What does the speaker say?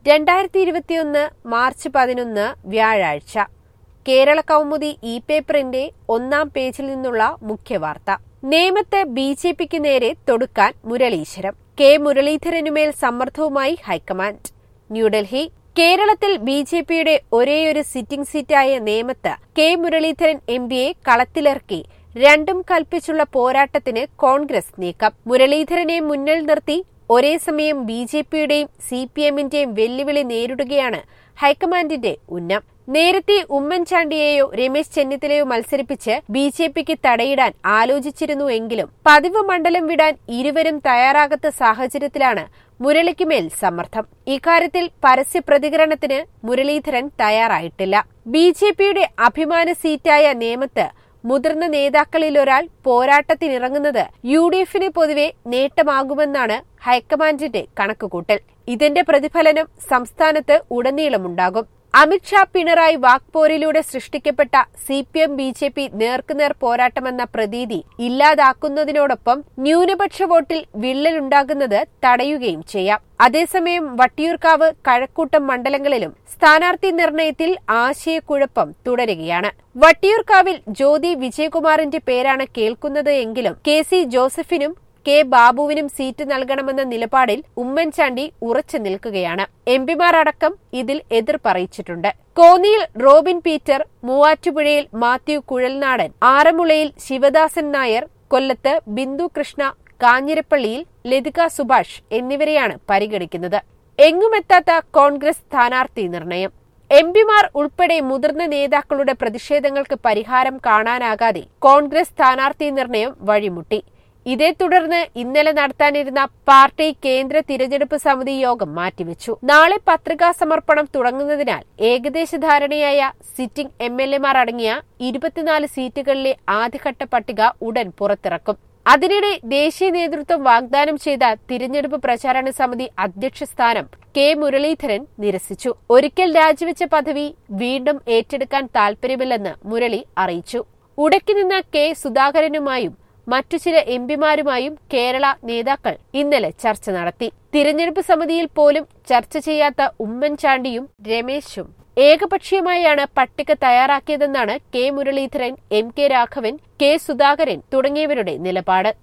രണ്ടായിരത്തി ഇരുപത്തിയൊന്ന് മാർച്ച് പതിനൊന്ന് വ്യാഴാഴ്ച കേരള കൗമുദി ഇ പേപ്പറിന്റെ ഒന്നാം പേജിൽ നിന്നുള്ള മുഖ്യവാർത്ത നേമത്ത് ബി ജെ പിക്ക് നേരെ തൊടുക്കാൻ മുരളീശ്വരം കെ മുരളീധരനുമേൽ സമ്മർദ്ദവുമായി ഹൈക്കമാൻഡ് ന്യൂഡൽഹി കേരളത്തിൽ ബി ജെ പിയുടെ ഒരേയൊരു സിറ്റിംഗ് സീറ്റായ നേമത്ത് കെ മുരളീധരൻ എം പിയെ കളത്തിലിറക്കി രണ്ടും കൽപ്പിച്ചുള്ള പോരാട്ടത്തിന് കോൺഗ്രസ് നീക്കം മുരളീധരനെ മുന്നിൽ നിർത്തി ഒരേ സമയം ബി ജെ പിയുടെയും സി പി എമ്മിന്റെയും വെല്ലുവിളി നേരിടുകയാണ് ഹൈക്കമാൻഡിന്റെ ഉന്നം നേരത്തെ ഉമ്മൻചാണ്ടിയെയോ രമേശ് ചെന്നിത്തലയോ മത്സരിപ്പിച്ച് ബി ജെ പിക്ക് തടയിടാൻ ആലോചിച്ചിരുന്നുവെങ്കിലും പതിവ് മണ്ഡലം വിടാൻ ഇരുവരും തയ്യാറാകാത്ത സാഹചര്യത്തിലാണ് മുരളിക്കുമേൽ സമ്മർദ്ദം ഇക്കാര്യത്തിൽ പരസ്യ പ്രതികരണത്തിന് മുരളീധരൻ തയ്യാറായിട്ടില്ല ബി ജെ പിയുടെ അഭിമാന സീറ്റായ നേമത്ത് മുതിർന്ന നേതാക്കളിലൊരാൾ പോരാട്ടത്തിനിറങ്ങുന്നത് യു ഡി എഫിന് പൊതുവെ നേട്ടമാകുമെന്നാണ് ഹൈക്കമാൻഡിന്റെ കണക്കുകൂട്ടൽ ഇതിന്റെ പ്രതിഫലനം സംസ്ഥാനത്ത് ഉടനീളമുണ്ടാകും അമിത്ഷാ പിണറായി വാക്പോരിലൂടെ സൃഷ്ടിക്കപ്പെട്ട C P M B J P നേർക്കുനേർ പോരാട്ടമെന്ന പ്രതീതി ഇല്ലാതാക്കുന്നതിനോടൊപ്പം ന്യൂനപക്ഷ വോട്ടിൽ വിള്ളലുണ്ടാകുന്നത് തടയുകയും ചെയ്യാം അതേസമയം വട്ടിയൂർക്കാവ് കഴക്കൂട്ടം മണ്ഡലങ്ങളിലും സ്ഥാനാർത്ഥി നിർണയത്തിൽ ആശയക്കുഴപ്പം തുടരുകയാണ് വട്ടിയൂർക്കാവിൽ ജ്യോതി വിജയകുമാറിന്റെ പേരാണ് കേൾക്കുന്നത് എങ്കിലും കെ സി ജോസഫിനും കെ ബാബുവിനും സീറ്റ് നൽകണമെന്ന നിലപാടിൽ ഉമ്മൻചാണ്ടി ഉറച്ചു നിൽക്കുകയാണ് എംപിമാർ അടക്കം ഇതിൽ എതിർപ്പറിയിച്ചിട്ടുണ്ട് കോന്നിയിൽ റോബിൻ പീറ്റർ മൂവാറ്റുപുഴയിൽ മാത്യു കുഴൽനാടൻ ആറന്മുളയിൽ ശിവദാസൻ നായർ കൊല്ലത്ത് ബിന്ദു കൃഷ്ണ കാഞ്ഞിരപ്പള്ളിയിൽ ലതിക സുഭാഷ് എന്നിവരെയാണ് പരിഗണിക്കുന്നത് എങ്ങുമെത്താത്ത കോൺഗ്രസ് സ്ഥാനാർത്ഥി നിർണയം എംപിമാർ ഉൾപ്പെടെ മുതിർന്ന നേതാക്കളുടെ പ്രതിഷേധങ്ങൾക്ക് പരിഹാരം കാണാനാകാതെ കോൺഗ്രസ് സ്ഥാനാർത്ഥി നിർണയം വഴിമുട്ടി ഇതേ തുടർന്ന് ഇന്നലെ നടത്താനിരുന്ന പാർട്ടി കേന്ദ്ര തിരഞ്ഞെടുപ്പ് സമിതി യോഗം മാറ്റിവെച്ചു നാളെ പത്രികാ സമർപ്പണം തുടങ്ങുന്നതിനാൽ ഏകദേശ ധാരണയായ സിറ്റിംഗ് എം എൽ എമാർ അടങ്ങിയ ഇരുപത്തിനാല് സീറ്റുകളിലെ ആദ്യഘട്ട പട്ടിക ഉടൻ പുറത്തിറക്കും അതിനിടെ ദേശീയ നേതൃത്വം വാഗ്ദാനം ചെയ്ത തിരഞ്ഞെടുപ്പ് പ്രചാരണ സമിതി അധ്യക്ഷ സ്ഥാനം കെ മുരളീധരൻ നിരസിച്ചു ഒരിക്കൽ രാജിവെച്ച പദവി വീണ്ടും ഏറ്റെടുക്കാൻ താൽപര്യമില്ലെന്ന് മുരളി അറിയിച്ചു ഉടക്കി നിന്ന കെ സുധാകരനുമായും മറ്റു ചില എംപിമാരുമായും കേരള നേതാക്കൾ ഇന്നലെ ചർച്ച നടത്തി തിരഞ്ഞെടുപ്പ് സമിതിയിൽ പോലും ചർച്ച ചെയ്യാത്ത ഉമ്മൻചാണ്ടിയും രമേശും ഏകപക്ഷീയമായാണ് പട്ടിക തയ്യാറാക്കിയതെന്നാണ് K Muraleedharan M K Raghavan K Sudhakaran തുടങ്ങിയവരുടെ നിലപാട്